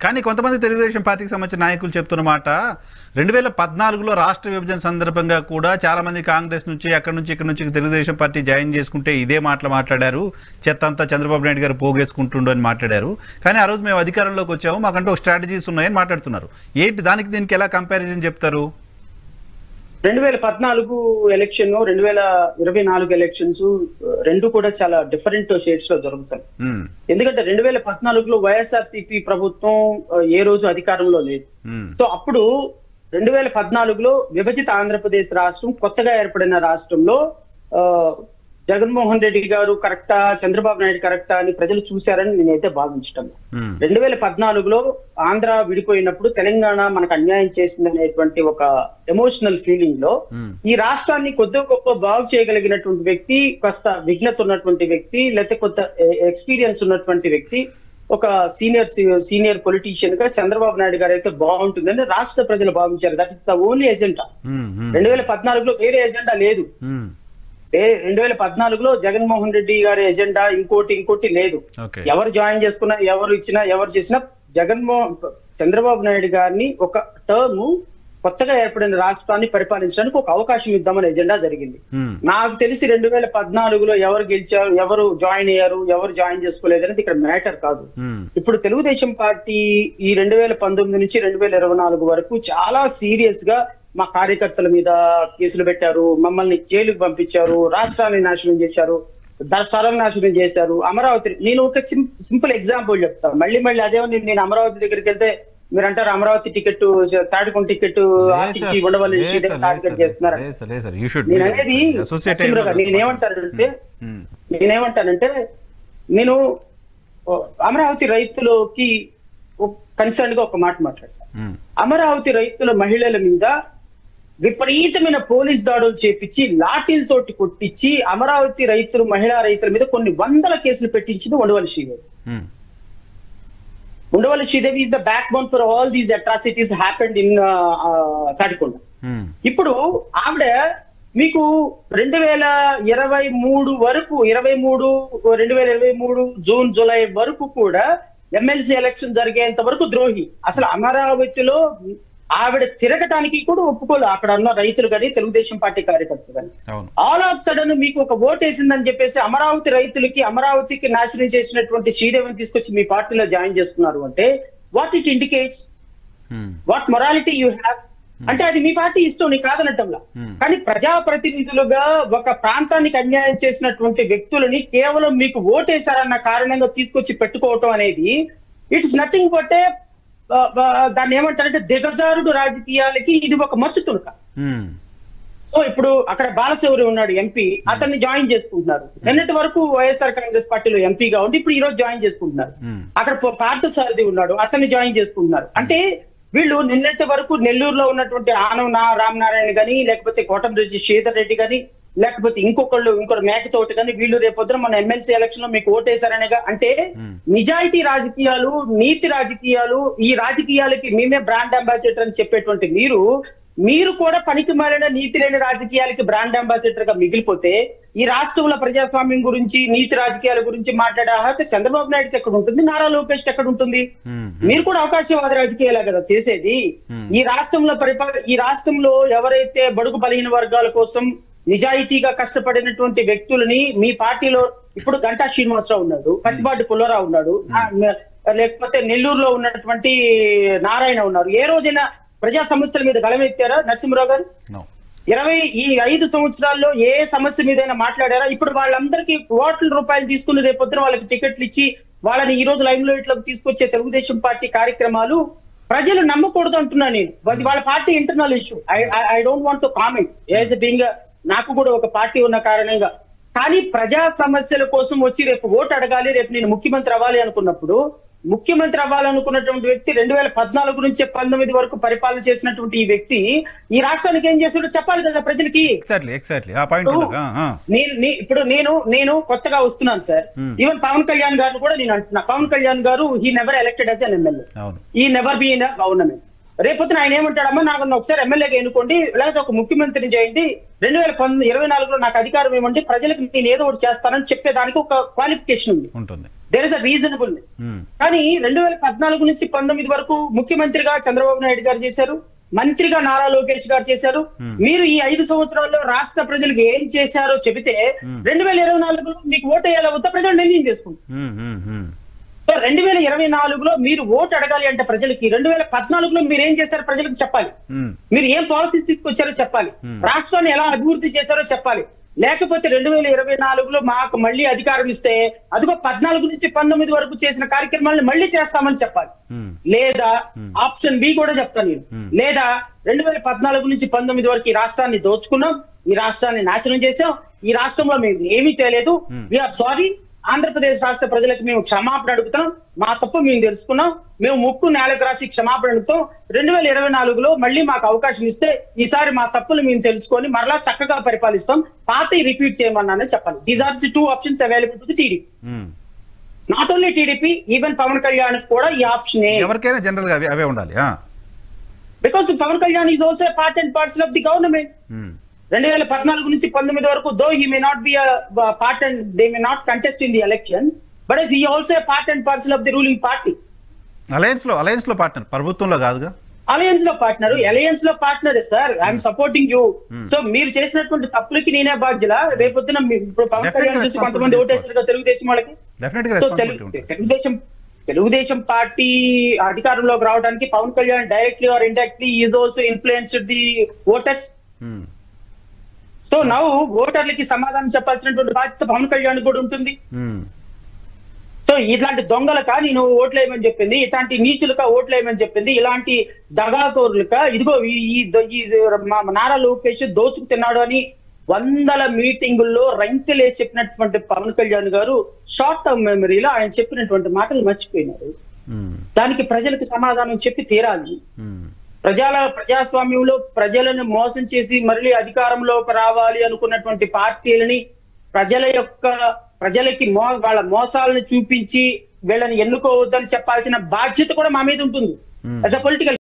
కానీ కొంతమంది తెలుగుదేశం పార్టీకి సంబంధించిన నాయకులు చెప్తున్న మాట రెండు వేల పద్నాలుగులో రాష్ట్ర విభజన సందర్భంగా కూడా చాలా మంది కాంగ్రెస్ నుంచి అక్కడి నుంచి ఇక్కడ నుంచి తెలుగుదేశం పార్టీ జాయిన్ చేసుకుంటే ఇదే మాటలు మాట్లాడారు చెత్త అంతా చంద్రబాబు నాయుడు గారు పోగేసుకుంటుండు అని మాట్లాడారు కానీ ఆ రోజు మేము అధికారంలోకి వచ్చాము మాకంటూ ఒక స్ట్రాటజీస్ ఉన్నాయని మాట్లాడుతున్నారు ఏంటి దానికి దీనికి ఎలా కంపారిజన్ చెప్తారు రెండు వేల పద్నాలుగు ఎలక్షన్ రెండు వేల ఇరవై నాలుగు ఎలక్షన్స్ రెండు కూడా చాలా డిఫరెంట్ షేడ్స్ లో జరుగుతాయి ఉమ్, ఎందుకంటే రెండు వేల పద్నాలుగులో వైఎస్ఆర్ సిపి ప్రభుత్వం ఆ, ఏ రోజు అధికారంలో లేదు ఉమ్, సో అప్పుడు రెండు వేల పద్నాలుగులో విభజిత ఆంధ్రప్రదేశ్ రాష్ట్రం కొత్తగా ఏర్పడిన రాష్ట్రంలో ఆ, జగన్మోహన్ రెడ్డి గారు కరెక్టా చంద్రబాబు నాయుడు కరెక్టా అని ప్రజలు చూశారని నేనైతే భావించటం ఉమ్, రెండు వేల పద్నాలుగులో ఆంధ్ర విడిపోయినప్పుడు తెలంగాణ మనకు అన్యాయం చేసింది అనేటువంటి ఒక ఎమోషనల్ ఫీలింగ్ లో ఉమ్, ఈ రాష్ట్రాన్ని కొద్ది గొప్ప బాగు చేయగలిగినటువంటి వ్యక్తి కాస్త విఘ్నత ఉన్నటువంటి వ్యక్తి లేకపోతే కొంత ఎక్స్పీరియన్స్ ఉన్నటువంటి వ్యక్తి ఒక సీనియర్ సీనియర్ పొలిటీషియన్ గా చంద్రబాబు నాయుడు గారు అయితే బాగుంటుందని రాష్ట్ర ప్రజలు భావించారు that is the only agenda um, um, రెండు వేల పద్నాలుగులో వేరే ఎజెండా లేదు ఉమ్, ఏ- రెండు వేల పద్నాలుగులో జగన్మోహన్ రెడ్డి గారి ఎజెండా ఇంకోటి ఇంకోటి లేదు ఓకే ఎవరు జాయిన్ చేసుకున్నా ఎవరు ఇచ్చినా ఎవరు చేసినా జగన్మోహన్ చంద్రబాబు నాయుడు గారిని ఒక టర్మ్ కొత్తగా ఏర్పడిన రాష్ట్రాన్ని పరిపాలించడానికి ఒక అవకాశం ఇద్దామని ఎజెండా జరిగింది ఉమ్, నాకు తెలిసి రెండు వేల పద్నాలుగులో ఎవరు గెలిచారు ఎవరు జాయిన్ అయ్యారు ఎవరు జాయిన్ చేసుకోలేదు అనేది ఇక్కడ మ్యాటర్ కాదు ఉమ్, ఇప్పుడు తెలుగుదేశం పార్టీ ఈ రెండు వేల పంతొమ్మిది నుంచి రెండు వేల ఇరవై నాలుగు వరకు చాలా సీరియస్ గా మా కార్యకర్తల మీద కేసులు పెట్టారు మమ్మల్ని జైలుకు పంపించారు రాష్ట్రాన్ని నాశనం చేశారు దర్శనం నాశనం చేశారు అమరావతి నేను ఒక సింపుల్ ఎగ్జాంపుల్ చెప్తాను మళ్ళీ మళ్ళీ అదే నేను నేను అమరావతి దగ్గరికి వెళ్తే మీరు అంటారు అమరావతి టికెట్ తాడుకుని టికెట్ ఆశించి ఉండవల్లి టార్గెట్ చేస్తున్నారు నేను అనేది నరసింహరావు గారు, నేనేమంటానంటే నేనేమంటానంటే నేను ఓ, అమరావతి రైతులకి కన్సర్న్ గా ఒక మాట మాట్లాడతాను అమరావతి రైతుల మహిళల మీద విపరీతమైన పోలీస్ దాడులు చేపించి లాఠీలతోటి కొట్టించి అమరావతి రైతులు మహిళా రైతుల మీద కొన్ని వందల కేసులు పెట్టించింది Undavalli Sridevi Undavalli Sridevi is the back bone for all these atrocities happened in Tadikonda ఇప్పుడు ఆవిడ మీకు రెండు వేల ఇరవై మూడు వరకు ఇరవై మూడు రెండు వేల ఇరవై మూడు జూన్ జూలై వరకు కూడా ఎమ్మెల్సీ ఎలక్షన్ జరిగేంత వరకు ద్రోహి అసలు అమరావతిలో ఆవిడ తిరగటానికి కూడా ఒప్పుకోలే అక్కడ ఉన్న రైతులు కానీ తెలుగుదేశం పార్టీ కార్యకర్తలు కానీ అవును ఆల్ ఆఫ్ సడన్ మీకు ఒక ఓట్ వేసిందని చెప్పేసి అమరావతి రైతులకి అమరావతికి నాశనం చేసినటువంటి శ్రీదేవిని తీసుకొచ్చి మీ పార్టీలో జాయిన్ చేసుకున్నారు అంటే what it indicates what morality you have అంటే అది మీ పార్టీ ఇష్టం నీ కాదనటంలా Hmm. కానీ ప్రజాప్రతినిధులుగా ఒక ప్రాంతానికి అన్యాయం చేసినటువంటి వ్యక్తులని కేవలం మీకు ఓటేశారన్న కారణంగా తీసుకొచ్చి పెట్టుకోవటం అనేది ఇట్స్ నథింగ్ బట్ దాన్ని ఏమంటారంటే దిగజారుడు రాజకీయాలకి ఇది ఒక మచ్చు తునక సో ఇప్పుడు అక్కడ బాలశౌరి ఉన్నాడు ఎంపీ అతన్ని జాయిన్ చేసుకుంటున్నారు నిన్నటి వరకు వైఎస్ఆర్ కాంగ్రెస్ పార్టీలో ఎంపీగా ఉంది ఇప్పుడు ఈ రోజు జాయిన్ చేసుకుంటున్నారు అక్కడ ప- పార్థసారథి ఉన్నాడు అతన్ని జాయిన్ చేసుకుంటున్నారు అంటే వీళ్ళు నిన్నటి వరకు నెల్లూరులో ఉన్నటువంటి ఆనవ నా రామనారాయణ గాని లేకపోతే కోటమిరెడ్డి శ్రీధర్ రెడ్డి గాని లేకపోతే ఇంకొకళ్ళు ఇంకొక మేకతోటి కానీ వీళ్ళు రేపొద్దున మన ఎమ్మెల్సీ ఎలక్షన్ లో మీకు ఓటేశారనేగా అంటే నిజాయితీ రాజకీయాలు నీతి రాజకీయాలు ఈ రాజకీయాలకి మేమే బ్రాండ్ అంబాసిడర్ అని చెప్పేటువంటి మీరు మీరు కూడా పనికి మాలిన నీతి లేని రాజకీయాలకి బ్రాండ్ అంబాసిడర్ గా మిగిలిపోతే ఈ రాష్ట్రంలో ప్రజాస్వామ్యం గురించి నీతి రాజకీయాల గురించి మాట్లాడే అర్హత చంద్రబాబు నాయుడుకి ఎక్కడ ఉంటుంది నారా లోకేష్ ఎక్కడ ఉంటుంది మీరు కూడా అవకాశవాద రాజకీయాలే కదా చేసేది Hmm. ఈ రాష్ట్రంలో పరిపాలన ఈ రాష్ట్రంలో ఎవరైతే బడుగు బలహీన వర్గాల కోసం నిజాయితీగా కష్టపడినటువంటి వ్యక్తులని మీ పార్టీలో ఇప్పుడు గంటా శ్రీనివాసరావు ఉన్నాడు పచ్చిపాటి పుల్లారావు ఉన్నాడు ఆ, లేకపోతే నెల్లూరులో ఉన్నటువంటి నారాయణ ఉన్నారు ఏ రోజైనా ప్రజా సమస్యల మీద గళమెత్తారా నరసింహరావు గారు ఇరవై ఈ ఐదు సంవత్సరాల్లో ఏ సమస్య మీదైనా మాట్లాడారా ఇప్పుడు వాళ్ళందరికీ కోట్ల రూపాయలు తీసుకుని రేపొద్దున వాళ్ళకి టికెట్లు ఇచ్చి వాళ్ళని ఈ రోజు లైమ్ లైట్ లోకి తీసుకొచ్చే తెలుగుదేశం పార్టీ కార్యక్రమాలు ప్రజలు నమ్మకూడదు అంటున్నా నేను అది వాళ్ళ పార్టీ internal issue I don't want to comment age being నాకు కూడా ఒక పార్టీ ఉన్న కారణంగా కానీ ప్రజా సమస్యల కోసం వచ్చి రేపు ఓటు అడగాలి రేపు నేను ముఖ్యమంత్రి అవ్వాలి అనుకున్నప్పుడు ముఖ్యమంత్రి అవ్వాలనుకున్నటువంటి వ్యక్తి రెండు వేల పద్నాలుగు నుంచి పంతొమ్మిది వరకు పరిపాలన చేసినటువంటి ఈ వ్యక్తి ఈ రాష్ట్రానికి ఏం చేసినట్టు చెప్పాలి కదా ప్రజలకి ఎగ్జాక్ట్లీ ఎగ్జాక్ట్లీ ఆ పాయింట్ ఉండదు ఆ, ఆ. నేను నీ- ఇప్పుడు నేను నేను కొత్తగా వస్తున్నాను sir Hmm. Even Pawan Kalyan గారిని కూడా నేను అంటున్నా Pawan Kalyan garu he never elected as an MLA అవును ఈ నెవర్ బీ ఇన్ గవర్నమెంట్ రేపొద్దున ఆయన ఏమంటాడమ్మా నాకు నన్ను ఒకసారి ఎమ్మెల్యేగా ఎన్నుకోండి లేకపోతే ఒక ముఖ్యమంత్రిని చేయండి రెండు వేల పంతొమ్మిది ఇరవై నాలుగులో నాకు అధికారం ఏమంటే ప్రజలకు నేను ఏదో ఒకటి చేస్తానని చెప్పేదానికి ఒక క్వాలిఫికేషన్ ఉంది ఉంటుంది there is a reasonableness um, కానీ రెండు వేల పద్నాలుగు నుంచి పంతొమ్మిది వరకు ముఖ్యమంత్రిగా చంద్రబాబు నాయుడు గారు చేశారు మంత్రిగా నారా లోకేష్ గారు చేశారు Hmm. మీరు ఈ ఐదు సంవత్సరాల్లో రాష్ట్ర ప్రజలకు ఏం చేశారో చెబితే Hmm. రెండు వేల ఇరవై నాలుగులో మీకు ఓటు వేయాలా వద్దా ప్రజలు నిర్ణయం చేసుకుంటారు ఉమ్, ఉమ్, ఉమ్. సో రెండు వేల ఇరవై నాలుగులో మీరు ఓటు అడగాలి అంటే ప్రజలకి రెండు వేల పద్నాలుగులో మీరు ఏం చేశారో ప్రజలకు చెప్పాలి ఉమ్, మీరు ఏం పాలసీస్ తీసుకొచ్చారో చెప్పాలి Hmm. రాష్ట్రాన్ని ఎలా అభివృద్ధి చేశారో చెప్పాలి లేకపోతే రెండు వేల ఇరవై నాలుగులో మాకు మళ్ళీ అధికారం ఇస్తే అదిగో పద్నాలుగు నుంచి పంతొమ్మిది వరకు చేసిన కార్యక్రమాలను మళ్ళీ చేస్తామని చెప్పాలి ఉమ్, లేదా Hmm. ఆప్షన్ బి కూడా చెప్తాను నేను Hmm. లేదా రెండు వేల పద్నాలుగు నుంచి పంతొమ్మిది వరకు ఈ రాష్ట్రాన్ని దోచుకున్నాం ఈ రాష్ట్రాన్ని నాశనం చేశాం ఈ రాష్ట్రంలో మేము ఏమీ చేయలేదు Hmm. వీఆర్ సారీ ఆంధ్రప్రదేశ్ రాష్ట్ర ప్రజలకు మేము క్షమాపణ అడుగుతున్నాం మా తప్పు మేము తెలుసుకున్నాం మేము ముక్కు నేలకు రాసి క్షమాపణ అడుగుతాం రెండు వేల ఇరవై నాలుగులో మళ్ళీ మాకు అవకాశం ఇస్తే ఈసారి మా తప్పులు మేము తెలుసుకొని మరలా చక్కగా పరిపాలిస్తాం పాత రిపీట్ చేయమన్నానని చెప్పాలి these are the two options available to the TDP um. Not only TDP even Pawan Kalyan కూడా ఈ ఆప్షన్ ఎవరికైనా జనరల్ గా అవే అవే ఉండాలి ఆ. Because Pawan Kalyan is also part and parcel of the government um, రెండు వేల పద్నాలుగు నుంచి పంతొమ్మిది వరకు though he may not be part and they may not contest in the election but he also part and parcel of the ruling party alliance లో alliance లో partner ప్రభుత్వంలో కాదుగా అలయన్స్ లో పార్ట్నర్ అలయన్స్ లో partner sir I'm supporting you Hmm. So మీరు చేసినటువంటి తప్పులకి నేనే బాధ్యుల రేపొద్దున మీ- ఇప్పుడు పవన్ Definitely కళ్యాణ్ చూసి కొంతమంది responsibility ఓటేసారు కదా తెలుగుదేశం వాళ్ళకి డెఫినెట్ గా సో రెస్పాన్సిబిలిటీ తెలుగు ఉంటుంది తెలుగుదేశం తెలుగుదేశం పార్టీ అధికారంలోకి రావడానికి Pawan Kalyan directly or indirectly is also influenced the voters um, so now ఓటర్లకి సమాధానం చెప్పాల్సినటువంటి బాధ్యత పవన్ కళ్యాణ్ కూడా ఉంటుంది ఉమ్, సో ఇట్లాంటి దొంగలక నేను ఓట్లేయమని చెప్పింది ఇట్లాంటి నీచులక ఓట్లేయమని చెప్పింది ఇలాంటి దగాకోరులక ఇదిగో ఈ ఈ- ఈ మా నారా లోకేష్ దోచుకు తిన్నాడు అని వందల మీటింగుల్లో రంకెలే చెప్పినటువంటి పవన్ కళ్యాణ్ గారు షార్ట్ టర్మ్ మెమరీలో ఆయన చెప్పినటువంటి మాటలు మర్చిపోయినారు ఉమ్, దానికి ప్రజలకు సమాధానం చెప్పి తీరాలి ఉమ్, ప్రజల ప్రజాస్వామ్యంలో ప్రజలను మోసం చేసి మళ్ళీ అధికారంలోకి రావాలి అనుకున్నటువంటి పార్టీలని ప్రజల యొక్క ప్రజలకి మో వాళ్ళ మోసాలను చూపించి వీళ్ళని ఎన్నుకోవద్దని చెప్పాల్సిన బాధ్యత కూడా మా మీద ఉంటుంది Hmm. As a political